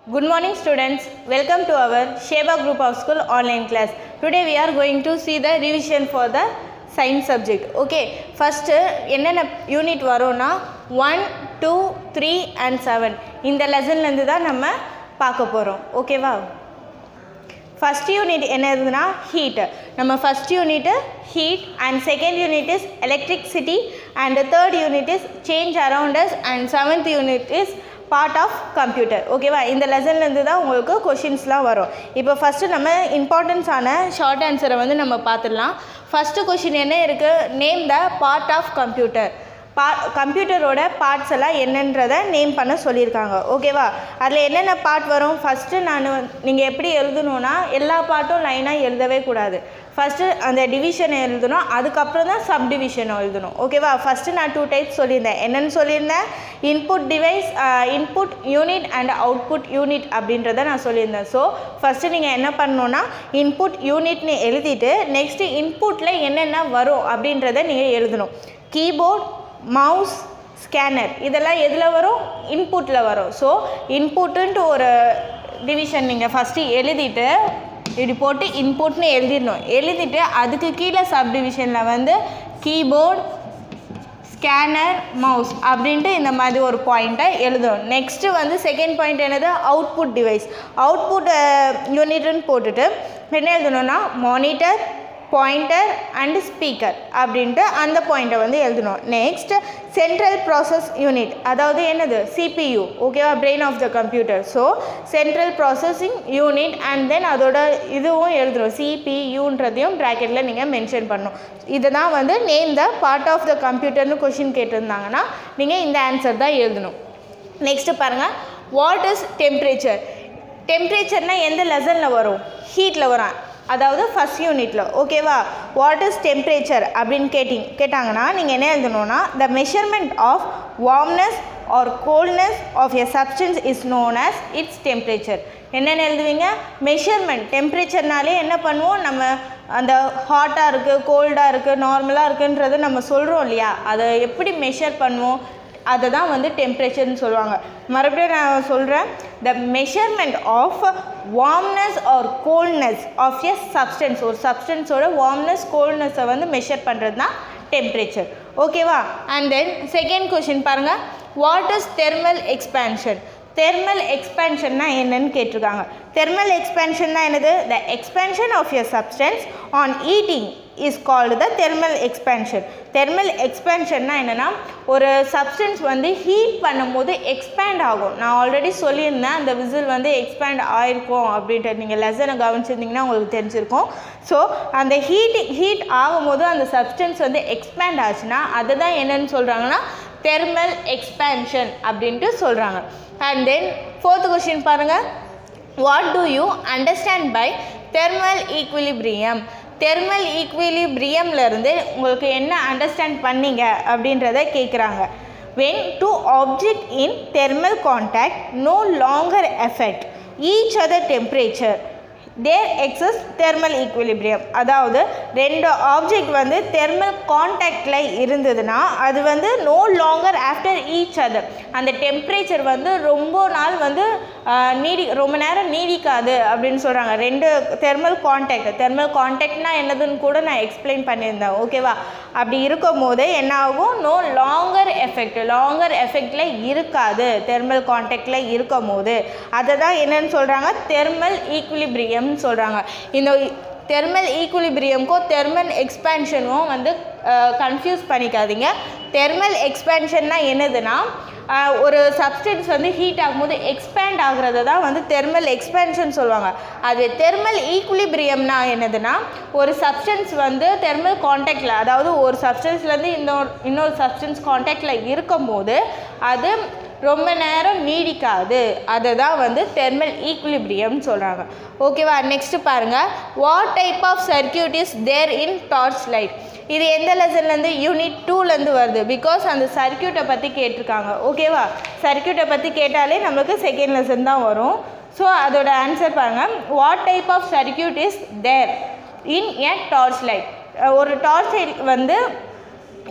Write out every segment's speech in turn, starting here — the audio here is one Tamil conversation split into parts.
Good morning students. Welcome to our Sheba Group of School online class. Today we are going to see the revision for the science subject. Okay, first என்னென்ன யூனிட் வரும்னா one two three and seven இந்த லெசன்லேருந்து தான் நம்ம பார்க்க போகிறோம் ஓகேவா ஃபஸ்ட் யூனிட் என்ன இருக்குதுன்னா ஹீட் நம்ம first unit heat and second unit is electricity and third unit is change around us and seventh unit is part of computer ஓகேவா இந்த லெசன்லேருந்து தான் உங்களுக்கு கொஷின்ஸ்லாம் வரும் இப்போ ஃபஸ்ட்டு நம்ம இம்பார்ட்டன்ஸான ஷார்ட் ஆன்சரை வந்து நம்ம பார்த்துடலாம் ஃபஸ்ட்டு கொஷின் என்ன இருக்குது name the part of computer பா கம்ப்யூட்டரோட பார்ட்ஸ் எல்லாம் என்னன்றதை நேம் பண்ண சொல்லியிருக்காங்க ஓகேவா அதில் என்னென்ன பார்ட் வரும் ஃபஸ்ட்டு நான் நீங்கள் எப்படி எழுதணுன்னா எல்லா பார்ட்டும் லைனாக எழுதவே கூடாது ஃபஸ்ட்டு அந்த டிவிஷன் எழுதணும் அதுக்கப்புறம் தான் சப் டிவிஷன் எழுதணும் ஓகேவா ஃபஸ்ட்டு நான் டூ டைப்ஸ் சொல்லியிருந்தேன் என்னென்னு சொல்லியிருந்தேன் input device input unit and output unit அப்படின்றத நான் சொல்லியிருந்தேன் ஸோ ஃபஸ்ட்டு நீங்கள் என்ன பண்ணணுன்னா இன்புட் யூனிட்னு எழுதிட்டு நெக்ஸ்ட்டு இன்புட்டில் என்னென்ன வரும் அப்படின்றத நீங்கள் எழுதணும் கீபோர்ட் மவுஸ் ஸ்கேனர் இதெல்லாம் எதில் வரும் இன்புட்டில் வரும் ஸோ இன்புட்டுன்ட்டு ஒரு டிவிஷன் நீங்கள் ஃபஸ்ட்டு எழுதிட்டு இப்படி போட்டு இன்புட்னு எழுதிடணும் எழுதிட்டு அதுக்கு கீழே சப் டிவிஷனில் வந்து கீபோர்ட் ஸ்கேனர் மவுஸ் அப்படின்ட்டு இந்த மாதிரி ஒரு பாயிண்ட்டை எழுதணும் நெக்ஸ்ட்டு வந்து செகண்ட் பாயிண்ட் என்னது அவுட்புட் டிவைஸ் அவுட்புட் யூனிட்னு போட்டுட்டு என்ன எழுதணும்னா மானிட்டர் பாயிண்டர் அண்டு ஸ்பீக்கர் அப்படின்ட்டு அந்த பாயிண்ட்டை வந்து எழுதணும் நெக்ஸ்ட் சென்ட்ரல் ப்ராசஸ் யூனிட் அதாவது என்னது சிபியு ஓகேவா brain of the computer so central processing unit and then அதோட இதுவும் எழுதணும் சிபியூன்றதையும் ப்ராக்கெட்டில் நீங்கள் மென்ஷன் பண்ணணும் இதை தான் வந்து name the part of the கம்ப்யூட்டர்னு கொஷின் கேட்டிருந்தாங்கன்னா நீங்கள் இந்த ஆன்சர் தான் எழுதணும் நெக்ஸ்ட்டு பாருங்கள் வாட் இஸ் டெம்பரேச்சர் டெம்பரேச்சர்னால் எந்த லெசனில் வரும் ஹீட்டில் வரும் அதாவது ஃபஸ்ட் யூனிட்டில் ஓகேவா வாட் இஸ் டெம்பரேச்சர் அப்படின்னு கேட்டிங் கேட்டாங்கன்னா நீங்கள் என்ன எழுதணும்னா the measurement of warmness or coldness of a substance is known as its temperature என்னென்ன எழுதுவீங்க மெஷர்மெண்ட் டெம்பரேச்சர்னாலே என்ன பண்ணுவோம் நம்ம அந்த ஹாட்டாக இருக்குது கோல்டாக இருக்குது நார்மலாக இருக்குன்றதை நம்ம சொல்கிறோம் இல்லையா அதை எப்படி மெஷர் பண்ணுவோம் அதை தான் வந்து டெம்பரேச்சர்னு சொல்லுவாங்க மறுபடியும் நான் சொல்கிறேன் the measurement of warmness or coldness of a substance ஒரு சப்ஸ்டன்ஸோட வார்ம்னஸ் கோல்ட்னஸை வந்து மெஷர் பண்ணுறது தான் டெம்பரேச்சர் ஓகேவா அண்ட் தென் செகண்ட் கொஷின் பாருங்கள் what is thermal expansion thermal எக்ஸ்பேன்ஷன்னா என்னன்னு கேட்டிருக்காங்க தெர்மல் எக்ஸ்பேன்ஷன்னா என்னது the expansion of a substance on heating is called the thermal expansion thermal எக்ஸ்பேன்ஷன்னா என்னென்னா ஒரு சப்ஸ்டன்ஸ் வந்து ஹீட் பண்ணும்போது எக்ஸ்பேண்ட் ஆகும் நான் ஆல்ரெடி சொல்லியிருந்தேன் அந்த விசில் வந்து எக்ஸ்பேண்ட் ஆயிருக்கும் அப்படின்ட்டு நீங்கள் லெசனை கவனிச்சிருந்தீங்கன்னா உங்களுக்கு தெரிஞ்சிருக்கும் ஸோ அந்த ஹீட் ஹீட் ஆகும்போது அந்த சப்ஸ்டன்ஸ் வந்து எக்ஸ்பேண்ட் ஆச்சுன்னா அதை தான் என்னென்னு சொல்கிறாங்கன்னா தெர்மல் எக்ஸ்பேன்ஷன் அப்படின்ட்டு சொல்கிறாங்க அண்ட் தென் ஃபோர்த் கொஷின் பாருங்கள் what do you understand by thermal equilibrium thermal ஈக்குவிலிப்ரியம்லேருந்து உங்களுக்கு என்ன அண்டர்ஸ்டாண்ட் பண்ணீங்க அப்படின்றத கேட்குறாங்க when two object in thermal contact no longer affect each other temperature there exists thermal equilibrium அதாவது ரெண்டு ஆப்ஜெக்ட் வந்து தெர்மல் கான்டாக்டில் இருந்ததுன்னா அது வந்து no longer after each other அந்த டெம்பரேச்சர் வந்து ரொம்ப நாள் வந்து நீடி ரொம்ப நேரம் நீடிக்காது அப்படின்னு சொல்கிறாங்க ரெண்டு தெர்மல் கான்டாக்ட் தெர்மல் கான்டாக்ட்னா என்னதுன்னு கூட நான் எக்ஸ்பிளைன் பண்ணியிருந்தேன் ஓகேவா அப்படி இருக்கும் போது என்ன ஆகும் நோ லாங்கர் எஃபெக்ட் லாங்கர் எஃபெக்டில் இருக்காது தெர்மல் கான்டாக்டில் இருக்கும் போது அதை தான் என்னன்னு சொல்கிறாங்க தெர்மல் ஈக்குலிபிரியம் ஈக்குலிபிரியம்னு சொல்கிறாங்க இந்த தெர்மல் ஈக்குலிபிரியம்க்கும் தெர்மல் எக்ஸ்பேன்ஷனும் வந்து கன்ஃபியூஸ் பண்ணிக்காதீங்க தெர்மல் எக்ஸ்பேன்ஷன்னா என்னதுன்னா ஒரு சப்ஸ்டன்ஸ் வந்து ஹீட் ஆகும்போது எக்ஸ்பேண்ட் ஆகுறது தான் வந்து தெர்மல் எக்ஸ்பேன்ஷன் சொல்லுவாங்க அது தெர்மல் ஈக்குலிபிரியம்னா என்னதுன்னா ஒரு சப்ஸ்டன்ஸ் வந்து தெர்மல் கான்டாக்டில் அதாவது ஒரு சப்ஸ்டன்ஸ்லேருந்து இன்னொரு இன்னொரு சப்ஸ்டன்ஸ் கான்டாக்டில் இருக்கும்போது அது ரொம்ப நேரம் நீடிக்காது அதை தான் வந்து தெர்மல் ஈக்குலிபிரியம்னு சொல்கிறாங்க ஓகேவா நெக்ஸ்ட்டு பாருங்கள் what type of circuit is there in torch light இது எந்த லெசன்லேருந்து யூனிட் டூலேருந்து வருது பிகாஸ் அந்த சர்க்கியூட்டை பற்றி கேட்டிருக்காங்க ஓகேவா சர்க்கியூட்டை பற்றி கேட்டாலே நம்மளுக்கு செகண்ட் லெசன் தான் வரும் ஸோ அதோட ஆன்சர் பாருங்கள் what type of circuit is there in a torch light ஒரு டார்ச் லைட் வந்து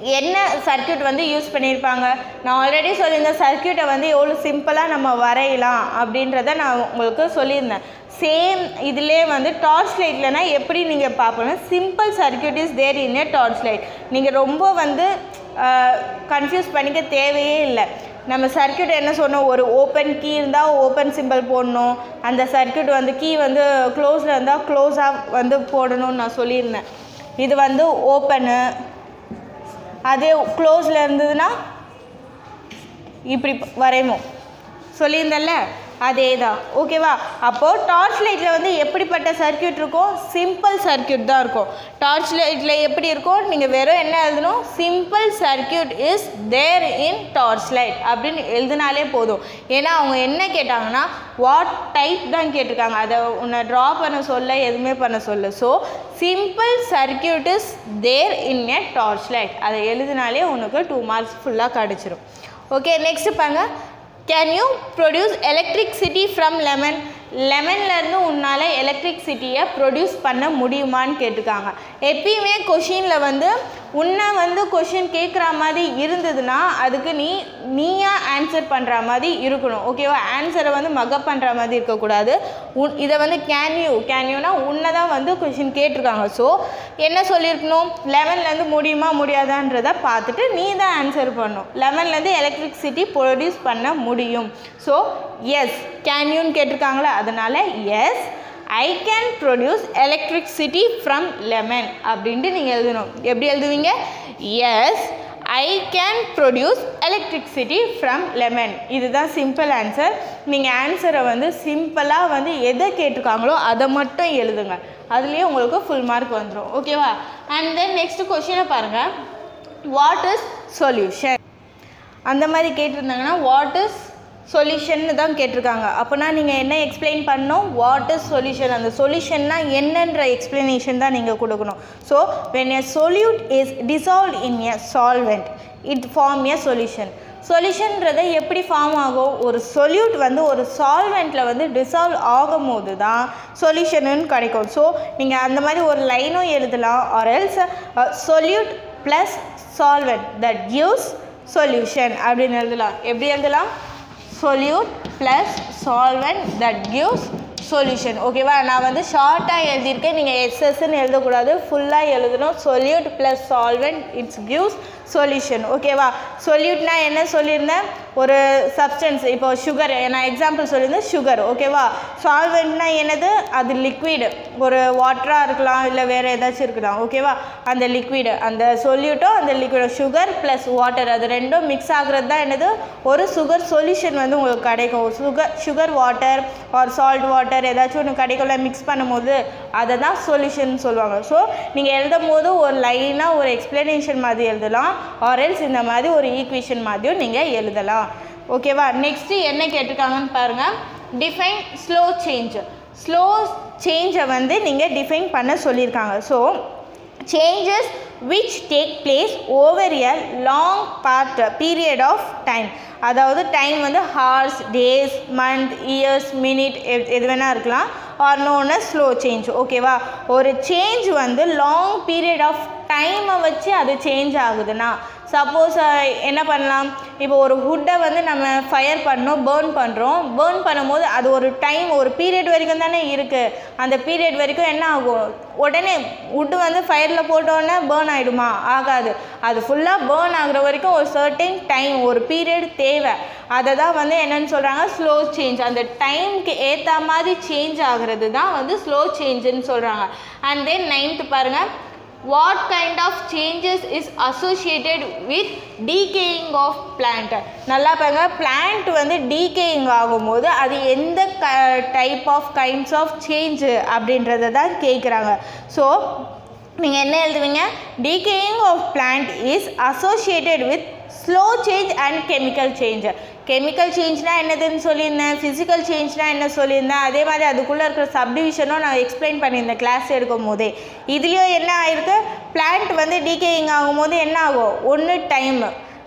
என்ன சர்க்யூட் வந்து யூஸ் பண்ணியிருப்பாங்க நான் ஆல்ரெடி சொல்லியிருந்த சர்க்யூட்டை வந்து எவ்வளோ சிம்பிளாக நம்ம வரையலாம் அப்படின்றத நான் உங்களுக்கு சொல்லியிருந்தேன் சேம் இதிலே வந்து டார்ச் லைட்லனா எப்படி நீங்கள் பார்க்கணும் simple circuit is there in a torch light நீங்கள் ரொம்ப வந்து கன்ஃபியூஸ் பண்ணிக்க தேவையே இல்லை நம்ம சர்க்யூட் என்ன சொன்னோம் ஒரு ஓப்பன் கீ இருந்தால் ஓப்பன் சிம்பிள் போடணும் அந்த சர்க்யூட் வந்து கீ வந்து க்ளோஸில் இருந்தால் க்ளோஸாக வந்து போடணும்னு நான் சொல்லியிருந்தேன் இது வந்து ஓப்பனு அதே க்ளோஸில் இருந்ததுன்னா இப்படி வரைவோம் சொல்லியிருந்தேன்ல அதே தான் ஓகேவா அப்போது டார்ச் லைட்டில் வந்து எப்படிப்பட்ட சர்க்யூட் இருக்கும் சிம்பிள் சர்க்யூட் தான் இருக்கும் டார்ச் லைட்டில் எப்படி இருக்கும் நீங்கள் வெறும் என்ன எழுதணும் simple circuit is there in torch light அப்படின்னு எழுதினாலே போதும் ஏன்னா அவங்க என்ன கேட்டாங்கன்னா வாட் டைப் தான் கேட்டிருக்காங்க அதை உன்னை ட்ரா பண்ண சொல்ல எதுவுமே பண்ண சொல்ல so simple circuit is there in a torch light அதை எழுதினாலே உனக்கு டூ மார்க்ஸ் ஃபுல்லாக கிடச்சிரும் ஓகே நெக்ஸ்ட் பாருங்க can you produce electricity from lemon லெமன்லேருந்து உன்னால் எலக்ட்ரிக்சிட்டியை ப்ரொடியூஸ் பண்ண முடியுமான்னு கேட்டிருக்காங்க எப்பயுமே கொஷினில் வந்து உன்னை வந்து கொஷின் கேட்குற மாதிரி இருந்ததுன்னா அதுக்கு நீ நீயா ஆன்சர் பண்ணுற மாதிரி இருக்கணும் ஓகேவா ஆன்சரை வந்து மக்கப் பண்ணுற மாதிரி இருக்கக்கூடாது உன் இதை வந்து கேன் யூ கேன் யூனா உன்னை தான் வந்து கொஷின் கேட்டிருக்காங்க ஸோ என்ன சொல்லியிருக்கணும் லெவன்லேருந்து முடியுமா முடியாதான்றதை பார்த்துட்டு நீ தான் ஆன்சர் பண்ணணும் லெவன்லேருந்து எலக்ட்ரிசிட்டி ப்ரொடியூஸ் பண்ண முடியும் ஸோ எஸ் கேன் யூன்னு கேட்டிருக்காங்களா அதனால் yes I can produce electricity from lemon அப்படின்ட்டு நீங்கள் எழுதணும் எப்படி எழுதுவீங்க yes I can produce electricity from lemon இதுதான் சிம்பிள் ஆன்சர் நீங்கள் ஆன்சரை வந்து சிம்பிளாக வந்து எதை கேட்டிருக்காங்களோ அதை மட்டும் எழுதுங்க அதுலேயே உங்களுக்கு ஃபுல் மார்க் வந்துடும் ஓகேவா அண்ட் தென் நெக்ஸ்ட் கொஷினை பாருங்கள் வாட் இஸ் சொல்யூஷன் அந்த மாதிரி கேட்டிருந்தாங்கன்னா வாட் இஸ் சொல்யூஷன்னு தான் கேட்டிருக்காங்க அப்போனா நீங்கள் என்ன எக்ஸ்பிளைன் பண்ணணும் வாட் இஸ் சொல்யூஷன் அந்த சொல்யூஷன்னா என்னன்ற எக்ஸ்பிளனேஷன் தான் நீங்கள் கொடுக்கணும் so when a solute is dissolve in a solvent it form a solution சொல்யூஷன்றதை எப்படி ஃபார்ம் ஆகும் ஒரு சொல்யூட் வந்து ஒரு சால்வெண்ட்டில் வந்து டிசால்வ் ஆகும் போது தான் சொல்யூஷனுன்னு கிடைக்கும் ஸோ நீங்கள் அந்த மாதிரி ஒரு லைனும் எழுதலாம் or else solute plus solvent that gives solution அப்படின்னு எழுதலாம் எப்படி எழுதலாம் solute plus solvent that gives solution ஓகேவா நான் வந்து ஷார்ட்டாக எழுதியிருக்கேன் நீங்கள் எஸ்எஸ்ன்னு எழுதக்கூடாது ஃபுல்லாக எழுதணும் solute plus solvent it's gives solution ஓகேவா சொல்யூட்னா என்ன சொல்லியிருந்தேன் ஒரு சப்ஸ்டன்ஸ் இப்போ சுகர் நான் எக்ஸாம்பிள் சொல்லியிருந்தேன் சுகர் ஓகேவா சால்வெண்ட்னா என்னது அது லிக்விடு ஒரு வாட்டராக இருக்கலாம் இல்லை வேறு ஏதாச்சும் இருக்கலாம் ஓகேவா அந்த லிக்விடு அந்த சொல்யூட்டும் அந்த லிக்விடு சுகர் ப்ளஸ் வாட்டர் அது ரெண்டும் மிக்ஸ் ஆகுறது தான் என்னது ஒரு சுகர் சொல்யூஷன் வந்து உங்களுக்கு கிடைக்கும் sugar sugar water or salt water ஏதாச்சும் ஒன்று கிடைக்கும்ல மிக்ஸ் பண்ணும்போது அதை தான் சொல்யூஷன் சொல்லுவாங்க ஸோ நீங்கள் எழுதும் போது ஒரு லைனாக ஒரு எக்ஸ்ப்ளனேஷன் மாதிரி எழுதலாம் ஆர்எல்ஸ் இந்த மாதிரி ஒரு ஈக்குவேஷன் மாதிரியும் நீங்கள் எழுதலாம் ஓகேவா நெக்ஸ்ட்டு என்ன கேட்டிருக்காங்கன்னு பாருங்கள் டிஃபைன் ஸ்லோ சேஞ்ச் ஸ்லோ சேஞ்சை வந்து நீங்கள் டிஃபைன் பண்ண சொல்லியிருக்காங்க so changes which take place over a long part period of time அதாவது டைம் வந்து hours days month years minute எது வேணால் இருக்கலாம் ஆர் நோன் ஸ்லோ சேஞ்ச் ஓகேவா ஒரு சேஞ்ச் வந்து லாங் பீரியட் ஆஃப் டைமை வச்சு அது சேஞ்ச் ஆகுதுன்னா சப்போஸ் என்ன பண்ணலாம் இப்போ ஒரு ஹுட்டை வந்து நம்ம ஃபயர் பண்ணோம் பேர்ன் பண்ணுறோம் பேர்ன் பண்ணும்போது அது ஒரு டைம் ஒரு பீரியட் வரைக்கும் தானே இருக்குது அந்த பீரியட் வரைக்கும் என்ன ஆகும் உடனே வுட்டு வந்து ஃபயரில் போட்டோன்னே பேர்ன் ஆகிடுமா ஆகாது அது ஃபுல்லாக பேர்ன் ஆகுற வரைக்கும் ஒரு சர்டைன் டைம் ஒரு பீரியட் தேவை அதை தான் வந்து என்னன்னு சொல்கிறாங்க ஸ்லோ சேஞ்ச் அந்த டைம்க்கு ஏற்ற மாதிரி சேஞ்ச் ஆகுறது தான் வந்து ஸ்லோ சேஞ்சுன்னு சொல்கிறாங்க அண்ட் தென் நைன்த்து பாருங்கள் what kind of changes is associated with decaying of plant நல்லா பாருங்க plant வந்து decaying ஆகும்போது அது எந்த type of kinds of change அப்படின்றத தான் கேட்குறாங்க ஸோ நீங்கள் என்ன எழுதுவீங்க decaying of plant is associated with slow change and chemical change chemical சேஞ்ச்னா என்னதுன்னு சொல்லியிருந்தேன் ஃபிசிக்கல் சேஞ்ச்னா என்ன சொல்லியிருந்தேன் அதே மாதிரி அதுக்குள்ளே இருக்கிற சப்டிவிஷனும் நான் எக்ஸ்பிளைன் பண்ணியிருந்தேன் கிளாஸ் எடுக்கும் போதே இதுலேயும் என்ன ஆயிருக்கு பிளான்ட் வந்து டீகேயிங் ஆகும்போது என்ன ஆகும் ஒன்று டைம்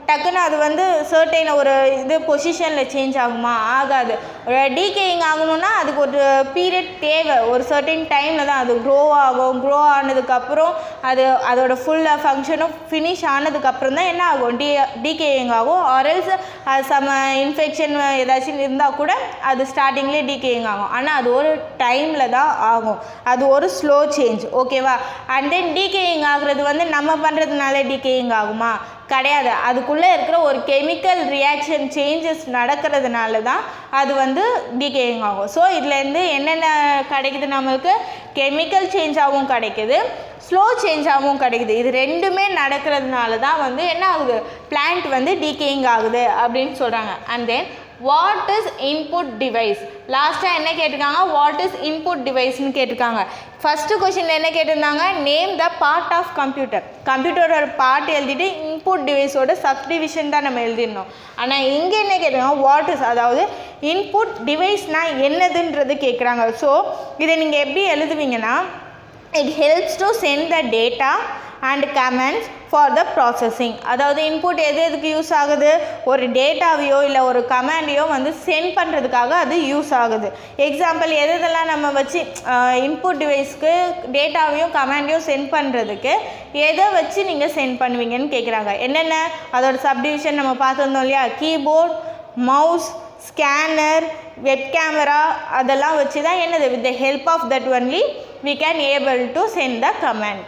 டக்குன்னு அது வந்து சர்டைன் ஒரு இது பொசிஷனில் சேஞ்ச் ஆகுமா ஆகாது ஒரு டீகேயிங் ஆகணும்னா அதுக்கு ஒரு பீரியட் தேவை ஒரு சர்டைன் டைமில் தான் அது க்ரோ ஆகும் க்ரோ ஆனதுக்கப்புறம் அது அதோட ஃபுல் ஃபங்க்ஷனும் ஃபினிஷ் ஆனதுக்கப்புறம் தான் என்ன ஆகும் டி டீகேயிங் ஆகும் ஆர்எல்ஸ் அது சம இன்ஃபெக்ஷன் ஏதாச்சும் இருந்தால் கூட அது ஸ்டார்டிங்லேயே டீகேயிங் ஆகும் ஆனால் அது ஒரு டைமில் தான் ஆகும் அது ஒரு ஸ்லோ சேஞ்ச் ஓகேவா அண்ட் தென் டீகேயிங் ஆகுறது வந்து நம்ம பண்ணுறதுனால டீகேயிங் ஆகுமா கிடையாது அதுக்குள்ளே இருக்கிற ஒரு கெமிக்கல் ரியாக்ஷன் சேஞ்சஸ் நடக்கிறதுனால தான் அது வந்து டீகேயிங் ஆகும் ஸோ இதுலேருந்து என்னென்ன கிடைக்குது நம்மளுக்கு கெமிக்கல் சேஞ்சாகவும் கிடைக்குது ஸ்லோ சேஞ்சாகவும் கிடைக்குது இது ரெண்டுமே நடக்கிறதுனால தான் வந்து என்ன ஆகுது பிளான்ட் வந்து டீகேயிங் ஆகுது அப்படின்னு சொல்கிறாங்க and then what is input device லாஸ்ட்டாக என்ன கேட்டிருக்காங்க வாட் இஸ் இன்புட் டிவைஸ்னு கேட்டிருக்காங்க ஃபஸ்ட்டு கொஷினில் என்ன கேட்டிருந்தாங்க name the part of computer கம்ப்யூட்டரோட பார்ட் எழுதிட்டு இன்புட் டிவைஸோட சப்டிவிஷன் தான் நம்ம எழுதிடணும் ஆனால் இங்கே என்ன கேட்டிருக்காங்க வாட் இஸ் அதாவது இன்புட் டிவைஸ்னால் என்னதுன்றது கேட்குறாங்க ஸோ இதை நீங்கள் எப்படி எழுதுவீங்கன்னா it helps to send the data and commands for the processing அதாவது இன்புட் எது எதுக்கு யூஸ் ஆகுது ஒரு டேட்டாவையோ இல்லை ஒரு கமாண்டையோ வந்து சென்ட் பண்ணுறதுக்காக அது யூஸ் ஆகுது எக்ஸாம்பிள் எது எதெல்லாம் நம்ம வச்சு இன்புட் டிவைஸ்க்கு டேட்டாவையும் கமாண்டையும் சென்ட் பண்ணுறதுக்கு எதை வச்சு நீங்கள் சென்ட் பண்ணுவீங்கன்னு கேட்குறாங்க என்னென்ன அதோட சப்டிவிஷன் நம்ம பார்த்துருந்தோம் இல்லையா keyboard mouse scanner web camera அதெல்லாம் வச்சு தான் என்னது with the help of that only we can able to send the command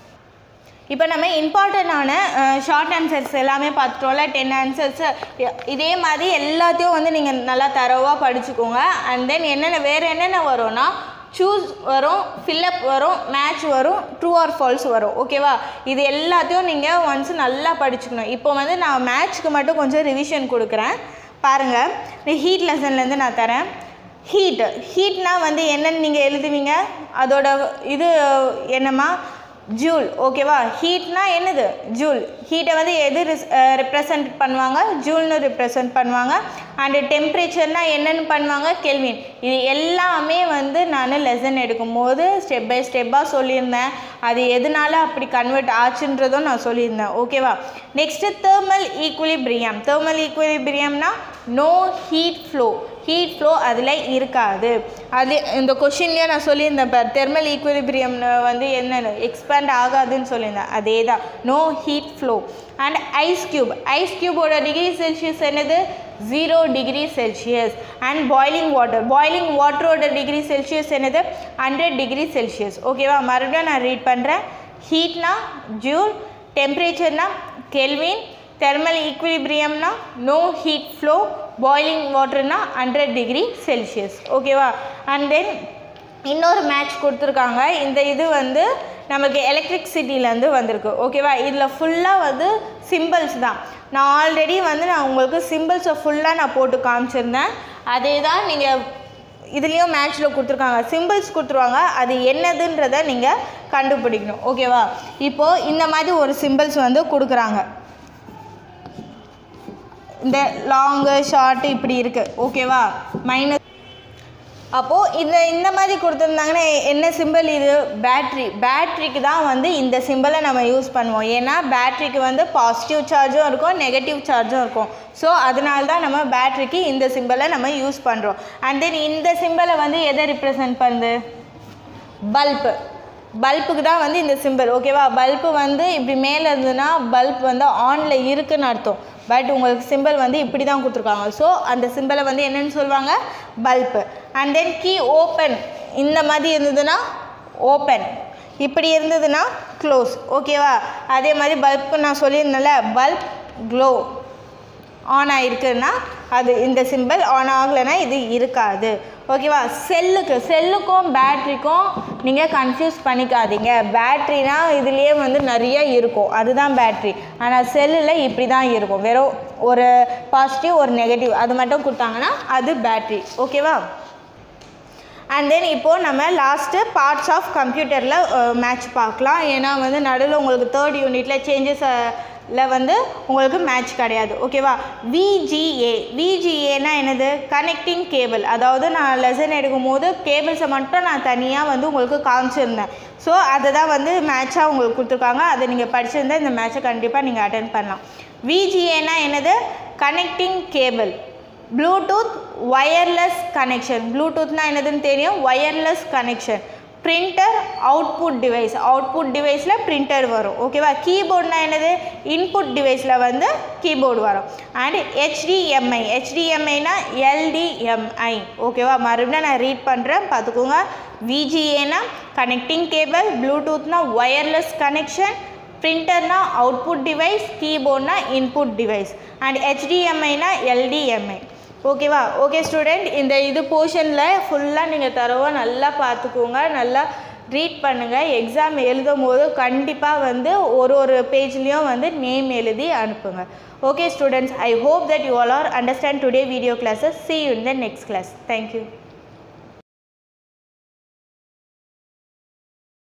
இப்போ நம்ம இம்பார்ட்டண்டான ஷார்ட் ஆன்சர்ஸ் எல்லாமே பார்த்துட்டோம்ல டென் ஆன்சர்ஸ் இதே மாதிரி எல்லாத்தையும் வந்து நீங்கள் நல்லா தரவாக படிச்சுக்கோங்க அண்ட் தென் என்னென்ன வேறு என்னென்ன வரும்னா சூஸ் வரும் ஃபில்லப் வரும் மேட்ச் வரும் ட்ரூ ஆர் ஃபால்ஸ் வரும் ஓகேவா இது எல்லாத்தையும் நீங்கள் ஒன்ஸ் நல்லா படிச்சுக்கணும் இப்போ வந்து நான் மேட்ச்க்கு மட்டும் கொஞ்சம் ரிவிஷன் கொடுக்குறேன் பாருங்கள் இந்த ஹீட் லெசன்லேருந்து நான் தரேன் ஹீட் ஹீட்னா வந்து என்னன்னு நீங்கள் எழுதுவீங்க அதோட இது என்னம்மா ஜூல் ஓகேவா ஹீட்னா என்னது ஜூல் ஹீட்டை வந்து எது ரெப்ரசன்ட் பண்ணுவாங்க ஜூல்னு ரெப்ரசன்ட் பண்ணுவாங்க அண்டு டெம்பரேச்சர்னா என்னென்னு பண்ணுவாங்க கெல்வின் இது எல்லாமே வந்து நான் லெசன் எடுக்கும்போது ஸ்டெப் பை ஸ்டெப்பாக சொல்லியிருந்தேன் அது எதனால அப்படி கன்வெர்ட் ஆச்சுன்றதும் நான் சொல்லியிருந்தேன் ஓகேவா நெக்ஸ்ட்டு தேர்மல் ஈக்குலிபிரியம் தேர்மல் ஈக்குலிபிரியம்னா no heat flow heat flow அதில் இருக்காது அது இந்த கொஷின்லேயே நான் சொல்லியிருந்தேன் இப்போ தெர்மல் ஈக்குலிபிரியம் வந்து என்னென்ன எக்ஸ்பேண்ட் ஆகாதுன்னு சொல்லியிருந்தேன் அதே தான் no heat flow and ice cube ice க்யூபோட டிகிரி செல்சியஸ் என்னது zero degree Celsius and boiling water boiling வாட்டரோட டிகிரி செல்சியஸ் என்னது ஹண்ட்ரட் டிகிரி செல்சியஸ் ஓகேவா மறுபடியும் நான் ரீட் பண்ணுறேன் ஹீட்னா ஜூல் டெம்பரேச்சர்னா கெல்வின் தெர்மல் ஈக்குலிபிரியம்னா நோ ஹீட் ஃப்ளோ பாய்லிங் வாட்டர்னா ஹண்ட்ரட் டிகிரி செல்சியஸ் ஓகேவா அண்ட் தென் இன்னொரு மேட்ச் கொடுத்துருக்காங்க இந்த இது வந்து நமக்கு எலக்ட்ரிக்சிட்டிலேருந்து வந்திருக்கு ஓகேவா இதில் ஃபுல்லாக வந்து சிம்பிள்ஸ் தான் நான் ஆல்ரெடி வந்து நான் உங்களுக்கு சிம்பிள்ஸை ஃபுல்லாக நான் போட்டு காமிச்சிருந்தேன் அதே தான் நீங்கள் இதுலேயும் மேட்ச்சில் கொடுத்துருக்காங்க சிம்பிள்ஸ் கொடுத்துருவாங்க அது என்னதுன்றதை நீங்கள் கண்டுபிடிக்கணும் ஓகேவா இப்போது இந்த மாதிரி ஒரு சிம்பிள்ஸ் வந்து கொடுக்குறாங்க இந்த லாங்கு ஷார்ட்டு இப்படி இருக்குது ஓகேவா மைனஸ் அப்போது இந்த இந்த மாதிரி கொடுத்துருந்தாங்கன்னா என்ன சிம்பிள் இது பேட்ரி பேட்ரிக்கு தான் வந்து இந்த சிம்பிளை நம்ம யூஸ் பண்ணுவோம் ஏன்னா பேட்ரிக்கு வந்து பாசிட்டிவ் சார்ஜும் இருக்கும் நெகட்டிவ் சார்ஜும் இருக்கும் ஸோ அதனால தான் நம்ம பேட்ரிக்கு இந்த சிம்பிளை நம்ம யூஸ் பண்ணுறோம் அண்ட் தென் இந்த சிம்பிளை வந்து எதை ரிப்ரசன்ட் பண்ணுது பல்பு பல்புக்கு தான் வந்து இந்த சிம்பிள் ஓகேவா பல்பு வந்து இப்படி மேலே இருந்ததுன்னா பல்ப் வந்து ஆனில் இருக்குன்னு அர்த்தம் பட் உங்களுக்கு சிம்பிள் வந்து இப்படி தான் கொடுத்துருக்காங்க ஸோ அந்த சிம்பிளை வந்து என்னென்னு சொல்லுவாங்க bulb and then key open இந்த மாதிரி இருந்ததுன்னா ஓப்பன் இப்படி இருந்ததுன்னா க்ளோஸ் ஓகேவா அதே மாதிரி பல்பு நான் சொல்லியிருந்தேன்ல பல்ப் க்ளோ ஆன் ஆகிருக்குன்னா அது இந்த சிம்பிள் ஆன் ஆகலைன்னா இது இருக்காது ஓகேவா செல்லுக்கு செல்லுக்கும் பேட்ரிக்கும் நீங்கள் கன்ஃபியூஸ் பண்ணிக்காதீங்க பேட்ரினா இதுலேயே வந்து நிறைய இருக்கும் அதுதான் பேட்ரி ஆனால் செல்லில் இப்படி தான் இருக்கும் வெறும் ஒரு பாசிட்டிவ் ஒரு நெகட்டிவ் அது மட்டும் கொடுத்தாங்கன்னா அது பேட்ரி ஓகேவா அண்ட் தென் இப்போது நம்ம லாஸ்ட்டு பார்ட்ஸ் ஆஃப் கம்ப்யூட்டரில் மேட்ச் பார்க்கலாம் ஏன்னா வந்து நடுவில் உங்களுக்கு தேர்ட் யூனிட்டில் சேஞ்சஸ் ல வந்து உங்களுக்கு மேட்ச் கிடையாது ஓகேவா விஜிஏ விஜிஏனா என்னது கனெக்டிங் கேபிள் அதாவது நான் லெசன் எடுக்கும்போது கேபிள்ஸை மட்டும் நான் தனியாக வந்து உங்களுக்கு காமிச்சிருந்தேன் ஸோ அதை தான் வந்து மேட்சாக உங்களுக்கு கொடுத்துருக்காங்க அதை நீங்கள் படிச்சிருந்தா இந்த மேட்சை கண்டிப்பாக நீங்கள் அட்டன் பண்ணலாம் விஜிஏனா என்னது connecting cable Bluetooth wireless connection ப்ளூடூத்னா என்னதுன்னு தெரியும் wireless connection printer output device output டிவைஸில் பிரிண்டர் வரும் ஓகேவா கீபோர்ட்னா என்னது இன்புட் டிவைஸில் வந்து கீபோர்டு வரும் அண்ட் ஹெச்டிஎம்ஐ ஹெச்டிஎம்ஐனா எல்டிஎம்ஐ ஓகேவா மறுபடியும் நான் ரீட் பண்ணுறேன் பார்த்துக்கோங்க விஜிஏனா கனெக்டிங் கேபிள் ப்ளூடூத்னா ஒயர்லெஸ் கனெக்ஷன் பிரிண்டர்னா அவுட்புட் டிவைஸ் கீபோர்ட்னா இன்புட் டிவைஸ் அண்ட் ஹெச்டிஎம்ஐனா எல்டிஎம்ஐ ஓகேவா ஓகே ஸ்டூடெண்ட் இந்த இது போர்ஷனில் ஃபுல்லாக நீங்கள் தரவாக நல்லா பார்த்துக்கோங்க நல்லா ரீட் பண்ணுங்கள் எக்ஸாம் எழுதும் போது கண்டிப்பாக வந்து ஒரு ஒரு பேஜ்லேயும் வந்து நேம் எழுதி அனுப்புங்க okay students I hope that you all are understand today video classes see you in the next class thank you